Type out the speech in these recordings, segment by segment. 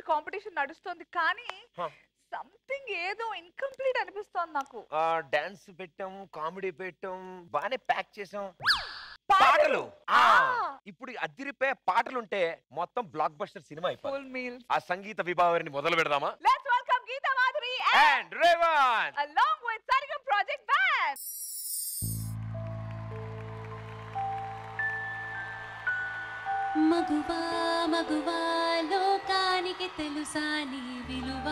Competition నడుస్తుంది కానీ Huh. Something ఏదో ఇన్కంప్లీట్ అనిపిస్తోంది నాకు డాన్స్ పెట్టాం కామెడీ పెట్టాం బానే ప్యాక్ చేసాం పాటలు పాటలు ఆ, ఆ. ఇప్పుడు అదిరిపోయే పాటలుంటే మొత్తం బ్లాక్ బస్టర్ సినిమా అయిపోయింది ఫుల్ మీల్ ఆ సంగీత విభావాన్ని మొదలు పెడదామా let's welcome Geetha Madhuri and Revanth along with Sarigam Project Band. మగువా మగువా లోకానికి తెలుసా నీ విలువా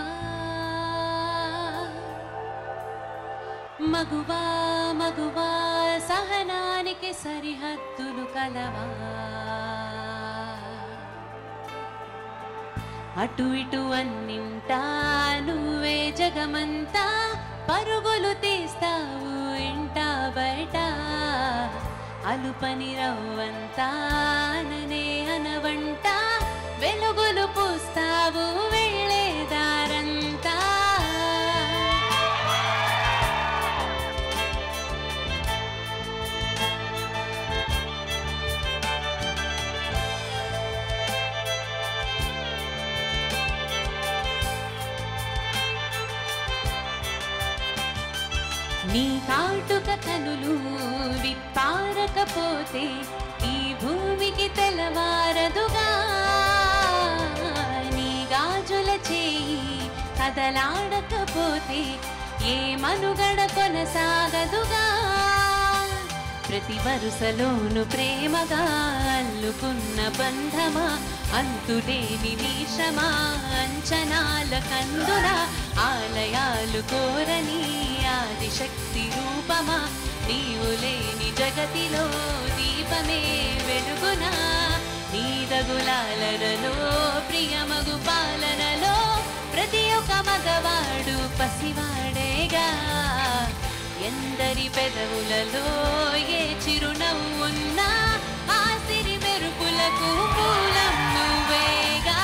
మగువా మగువా సహనానికి సరిహద్దులు కలవా అటు ఇటు అన్నింటా నువ్వే జగమంతా పరుగులు తీస్తావు ఇంట బయట అలుపని రవ్వంతా ననే అనవంట వెలుగులు పూస్తావు వెళ్ళేదారంతా నీ కాటుక కనులు విప్పారకపోతే ఈ భూమికి తెలవారదుగా నీ గాజుల చేయి కదలాడకపోతే ఏ మనుగడ కొనసాగదుగా ప్రతి వరుసలోను ప్రేమగా అల్లుకున్న బంధమా అంతులేని నీషమా అంచనాల కందున ఆలయాలు కోరని ఆదిశక్తి రూపమా నీవు లేని జగతిలో దీపమే వెలుగునా నీదగులాలనలో ప్రియమగు పాలనలో ప్రతి ఒక్క మగవాడు పసివాడేగా ఎందరి పెదవులలో ఏ చిరునవ్వున్నా ఆ సిరి మెరుపులకు మూలం నువ్వేగా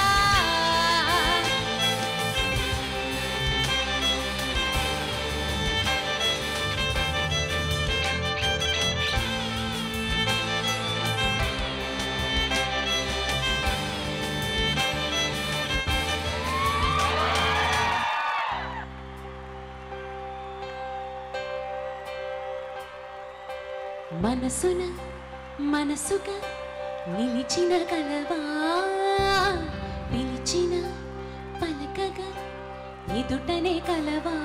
మనసున మనసుగా నిలిచిన కలవా పిలిచిన పలకగా ఎదుటనే కలవా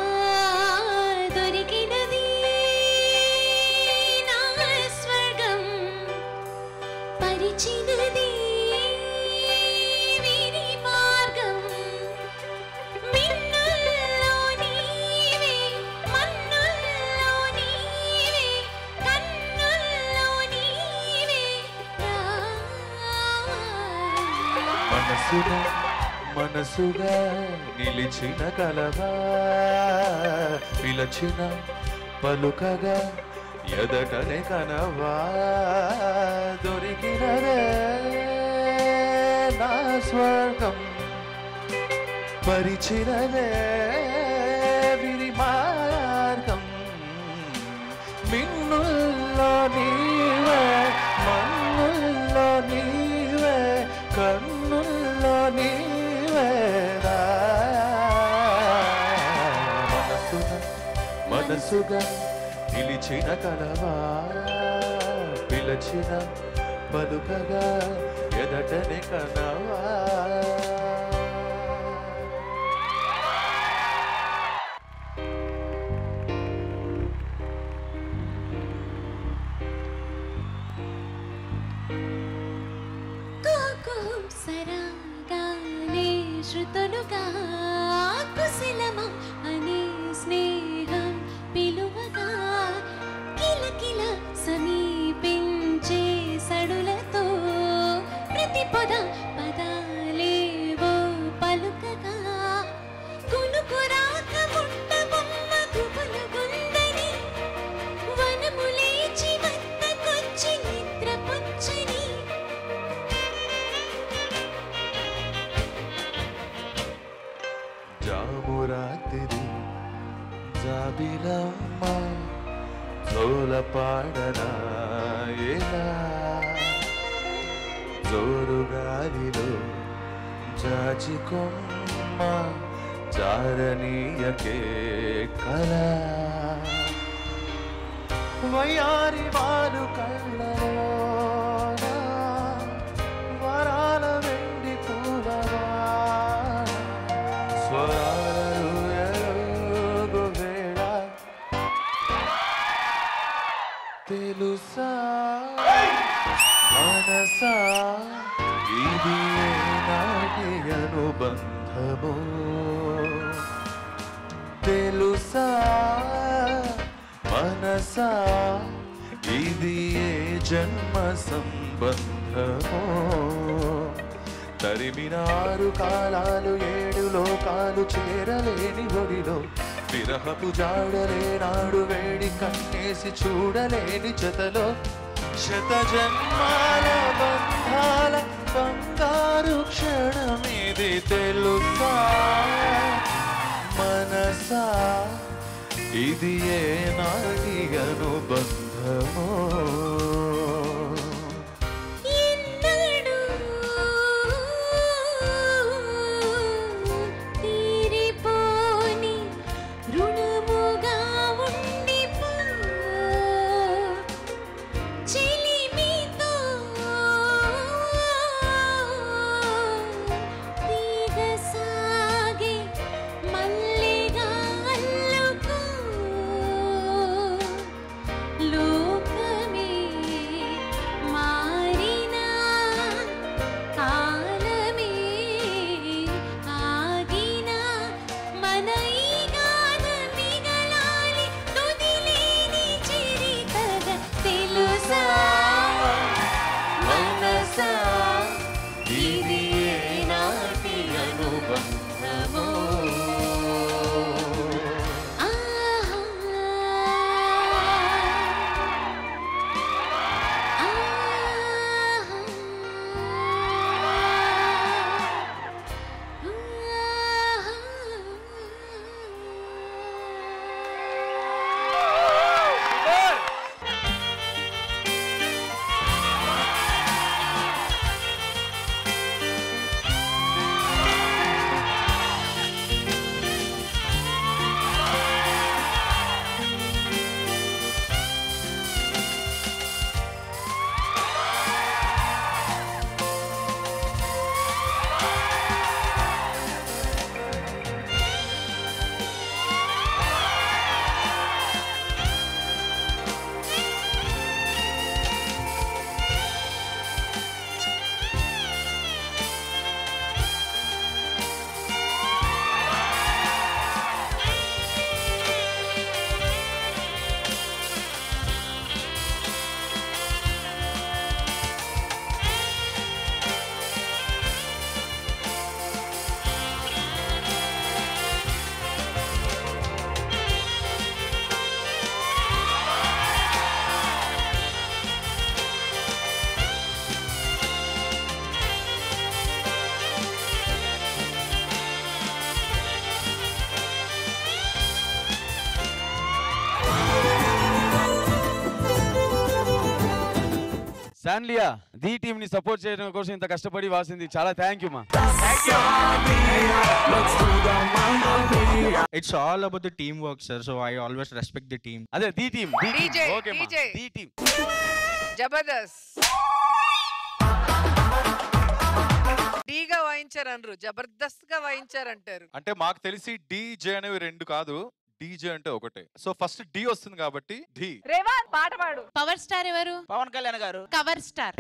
దొరికినది నా స్వర్గం పరిచినది వీరి మార్గం మిన్నుల్లో నీవే మన్నుల్లో నీవే కన్నుల్లో నీవే రా మనసుగా మనసుగా నిలిచిన కలవా పిలచిన పలుకగా ఎదటనే కనవా దొరికినదే నా స్వర్గం పరిచినదే విరి మార్గం మిన్నుల్లో నీవే మన్నుల్లో నీవే కన్నుల్లో నీవే రా. మనసుగా మనసుగా నిలిచిన కలవా పిలచిన పలుకగా ఎదటనే కనవా కుహు సరాగాలే శృతులుగా కుశలమా అనే స్నేహం పిలువగా కిలకిల సమీపించే సడులతో ప్రతి పద పదాలేవో పలుకగా కునుకు రాక ముట్ట బొమ్మ గుబులుగుందని వనము లేచి వద్దకొచ్చి నిద్రపుచ్చని జామురాతిరి జాబిలమ్మ జోల పాడనా ఎలా జోరు గాలిలో జాజి కొమ్మ జారనీయకే కల వయారి వారు కళ్ళలోన వరాల వెండి పూలవాన స్వరాలు ఎరుగు వేళ తెలుసా మనసా ఇది నాటి అనుబంధము తెలుసా మనసా ఇది ఏ జన్మ సంబంధమో తరిమినారు కాలాలు ఏడు లోకాలు చేరలేని ఒడిలో విరహపు జాడలే నాడు వేడి కన్నేసి చూడలేని జతలో శత జన్మాల బంధాల బంగారు క్షణమిది తెలుసా మనసా ఇది ఏ నాటి అనుబంధమో ఎన్నడూ తీరిపోని రుణముగా ఉండిపో చిలిమితో తీగసాగే మల్లిగా అల్లుకో లోకమే మారినా కాలమే ఆగినా మన ఈ గానం మిగలాలి తుదిలేని చిరితగా తెలుసా మనసా ఇది ఏ నాటి అనుబంధమో శాన్లియా ది టీమ్ ని సపోర్ట్ చేయడం కోసం ఇంత కష్టపడి వాసింది చాలా థ్యాంక్ యూ మా It's all about the teamwork, sir. So I always respect the team. అదే the team the DJ, team okay మా DJ. ది టీమ్ జబర్దస్త్ డీగా వాయించారు జబర్దస్త్ గా వాయించారంటారు అంటే మాకు తెలిసి డీజే అనేవి రెండు కాదు డీజే అంటే ఒకటే సో ఫస్ట్ డి వస్తుంది కాబట్టి ఢీ రేవాన్ పాట పాడు పవర్ స్టార్ ఎవరు పవన్ కళ్యాణ్ గారు కవర్ స్టార్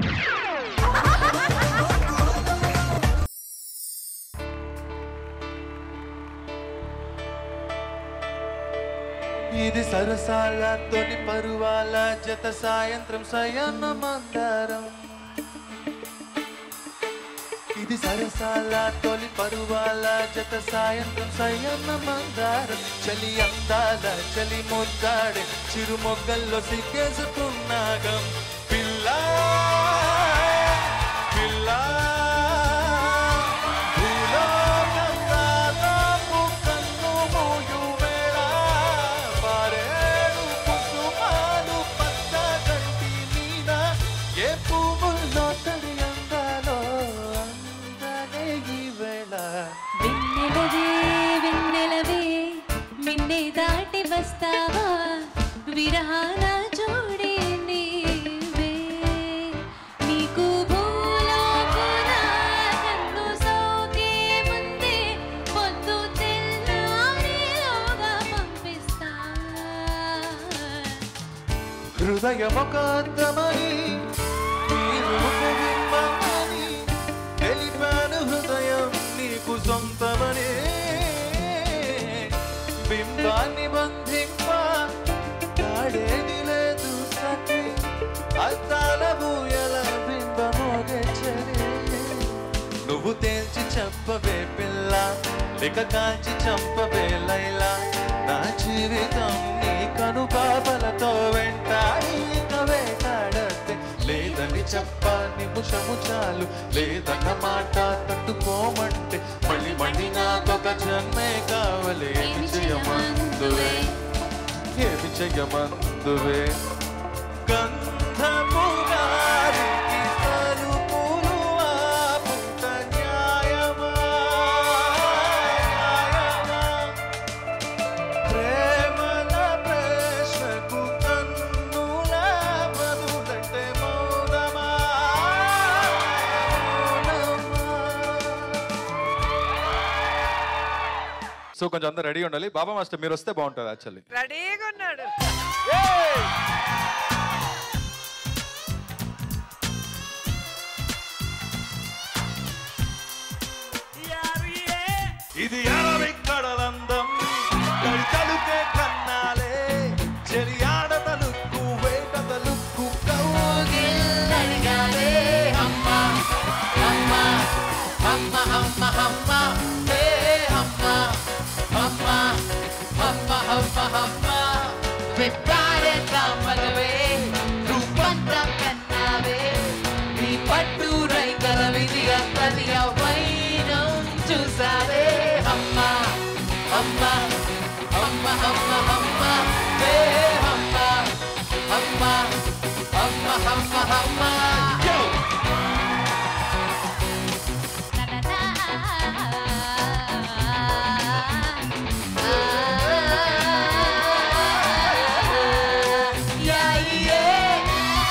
ఇది సరసాల తొలి పరువాల జత సాయంత్రం సయన మందారం ఇది సరసాల తొలి పరువాల జత సాయంత్రం సయన మందారం చలి అందాల చలి ముద్దాడే చిరు మొగ్గల్లో సిగ్గేసుకున్నాగం పిల్ల పిల్ల భూలోకం దాదాపు కన్ను మూయు వేళ పారేడు కుసుమాలు పచ్చ గంటి మీద ఏ పువ్వుల్లో తడి అందాలో అందనే ఈ వేళ దాటి వస్తావా విరహాల జోడి నీవే నీకు భూలోకున కన్ను సోకే ముందే పొద్దు తెల్లారేలోగా పంపిస్తా హృదయమొకాంతమని మీరు బింబమని తెలిపాను హృదయం నీకు సొంతమని బింబాన్ని బంధింప కాడేది లేదు సఖి అద్దాల బూయల బింబమోగెచ్చని నువ్వు తేల్చి చెప్పవే పిల్ల లేక కాల్చి చంపవే లైలా నా జీవితం నీ కను పాపలతో వెంటాడి ఇక వేటాడతే లేదని చెప్ప నిమిషము చాలు లేదన్న మాట తట్టుకోమంటే మళ్ళీ మళ్ళీ నాకొక జన్మే కావలే ఏమి చేయమందువే ఏమి చేయమందువే గంధపు గాలికి తలుపులు ఆపుట న్యాయమా న్యాయమా? ప్రేమల ప్రశ్నకు కన్నుల బదులంటే మౌనమా సో కొంచెం అందరు రెడీ ఉండాలి బాబా మాస్టర్ మీరు వస్తే బాగుంటుంది యాక్చువల్లీ రెడీగా ఉన్నాడు ఇది అరవిక్ కడలందం కడి తలుకే కన్నాలే చెరియాడ తలుక్కు వేట తలుక్కు కౌగిల్లడిగాలే అమ్మ అమ్మ అమ్మ అమ్మ అమ్మ హే అమ్మ అమ్మ అమ్మ అమ్మ అమ్మ విప్పాడే తామరవే రూపంత కన్నావే నీ పట్టు రైకల విధిగా ప్రతి వైనం చూసావే అమ్మ అమ్మ అమ్మ అమ్మ అమ్మ హే అమ్మ అమ్మ అమ్మ అమ్మ అమ్మ Yo! Yeah, yeah.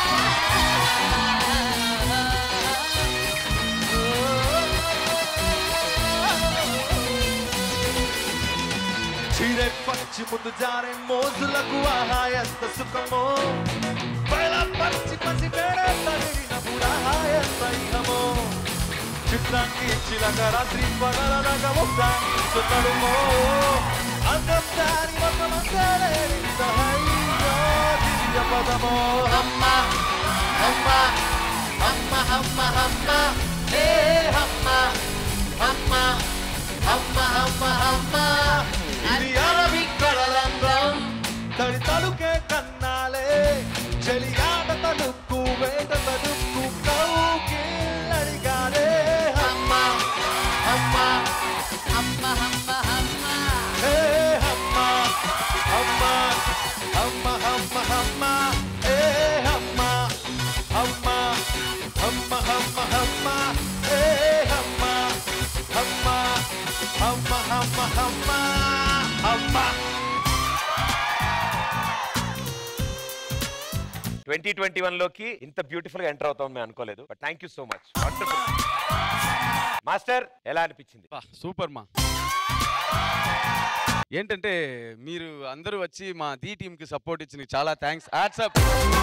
చీరే పచ్చి ముందు జారే మోజులకు ఆహా ఎంత సుఖమో బయల పచ్చి పసి పేడ తగిలినప్పుడు ఆహా ఎంత ఇహమో చిత్రానికి చిలక రాత్రి పగలనక ఒకసారి సుతడుమో అందం దారి ఒక మందరేంత హైయో దివ్య పదమో అమ్మ అమ్మ అమ్మ అమ్మ అమ్మ ఏ అమ్మ అమ్మ అమ్మ అమ్మ అమ్మ ఇది అరవి కడలందం తడి తలుకే కన్నాలే చెలియాట తలుక్కు వేట తలుక్కు కౌకిల్లడిగాలే అమ్మ అమ్మ అమ్మ అమ్మ అమ్మ హే అమ్మ అమ్మ అమ్మ అమ్మ అమ్మ హే అమ్మ అమ్మ అమ్మ అమ్మ అమ్మ హే అమ్మ అమ్మ అమ్మ అమ్మ అమ్మ అమ్మ ట్వంటీ ట్వంటీ వన్ లోకి ఇంత బ్యూటిఫుల్ గా ఎంటర్ అవుతాం మేము అనుకోలేదు but thank you so much master ఎలా అనిపించింది సూపర్ మా ఏంటంటే మీరు అందరూ వచ్చి మా ది టీమ్ కి సపోర్ట్ ఇచ్చిన చాలా thanks WhatsApp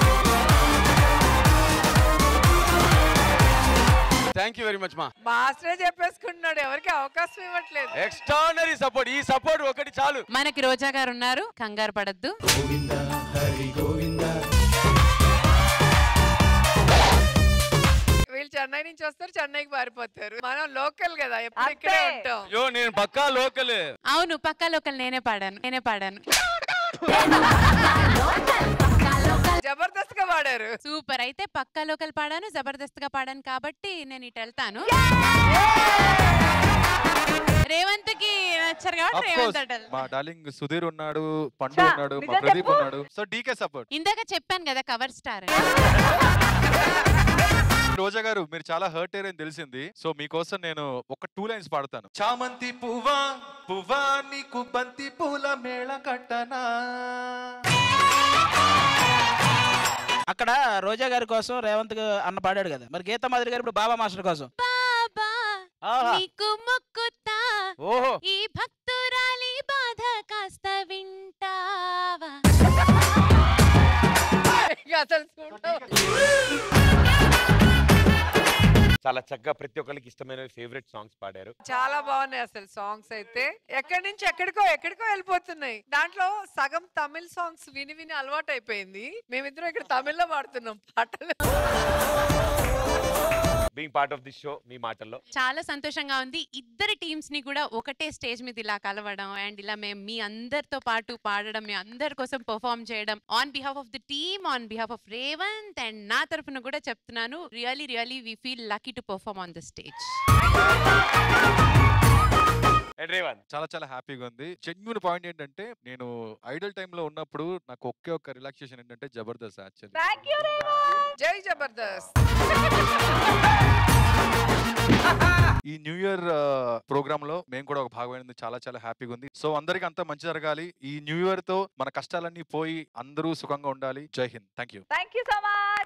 thank you very much మా మాస్టరే చెప్పేసుకుంటున్నాడు ఎవరికి అవకాశం ఇవ్వట్లేదు ఎక్స్ట్రానరీ సపోర్ట్ ఈ సపోర్ట్ ఒకటి చాలు మనకి రోజా గారు ఉన్నారు కంగారు పడద్దు వీళ్ళు చెన్నై నుంచి వస్తారు చెన్నైకి పారిపోతారు మనం లోకల్ కదా ఎప్పుడు ఇక్కడే అంతే. ఉంటాం అయ్యో నేను పక్కా లోకల్ అవును పక్కా లోకల్ నేనే పాడాను నేనే పాడాను జబర్దస్త్ గా పాడారు సూపర్ అయితే పక్కా లోకల్ పాడాను జబర్దస్త్ గా పాడాను కాబట్టి నేను ఇటు వెళ్తాను రేవంత్ కి నచ్చారు కాబట్టి Of రేవంత్ course, అటల్ మా డార్లింగ్ సుధీర్ ఉన్నాడు పండు చా, ఉన్నాడు మా నిజం ప్రదీప్ చెప్పు. ఉన్నాడు సో డీకే సపోర్ట్ ఇందాక చెప్పాను కదా కవర్ స్టార్ రోజా గారు మీరు చాలా హర్ట్ అయ్యారని తెలిసింది సో మీకోసం నేను ఒక టూ లైన్స్ పాడతాను చామంతి పువ్వా పువ్వా నీకు బంతి పూల మేళ కట్టనా అక్కడ రోజా గారి కోసం రేవంత్ గా- అన్న పాడాడు కదా మరి గీతా మాదిరి గారు ఇప్పుడు బాబా మాస్టర్ కోసం బాబా ఆహా. నీకు మొక్కుతా ఓహో ఈ భక్తురాలి బాధ కాస్త వింటావా ఇక అసలు చూడవు. చాలా చక్కగా ప్రతి ఒక్కరికి ఇష్టమైన ఫేవరెట్ సాంగ్స్ పాడారు చాలా బాగున్నాయి అసలు సాంగ్స్ అయితే ఎక్కడి నుంచి ఎక్కడికో ఎక్కడికో వెళ్ళిపోతున్నాయి దాంట్లో సగం తమిళ్ సాంగ్స్ విని విని అలవాటు అయిపోయింది మేమిద్దరం ఇక్కడ తమిళ్లో పాడుతున్నాం పాటలు being part of this show మీ మాటల్లో చాలా సంతోషంగా ఉంది ఇద్దరు టీమ్స్ ని కూడా ఒకటే స్టేజ్ మీద ఇలా కలవడం అండ్ ఇలా మేము మీ అందరితో పాటు పాడడం మీ అందరి కోసం పర్ఫామ్ చేయడం on behalf of the team on behalf of Revanth and నా తరఫున కూడా చెప్తున్నాను really really we feel lucky to perform on the stage and Revanth చాలా చాలా హ్యాపీగా ఉంది జెన్యున్ పాయింట్ ఏంటంటే నేను ఐడల్ లో ఉన్నప్పుడు నాకు ఒకే ఒక్క రిలాక్సేషన్ ఏంటంటే Jabardasth actually thank you Revanth జై జబర్దస్త్ ఈ న్యూ ఇయర్ ప్రోగ్రామ్ లో మేము కూడా ఒక భాగమైనది చాలా చాలా హ్యాపీగా ఉంది సో అందరికి అంతా మంచి జరగాలి ఈ న్యూ ఇయర్ తో మన కష్టాలన్నీ పోయి అందరూ సుఖంగా ఉండాలి జై Hind thank you thank you so much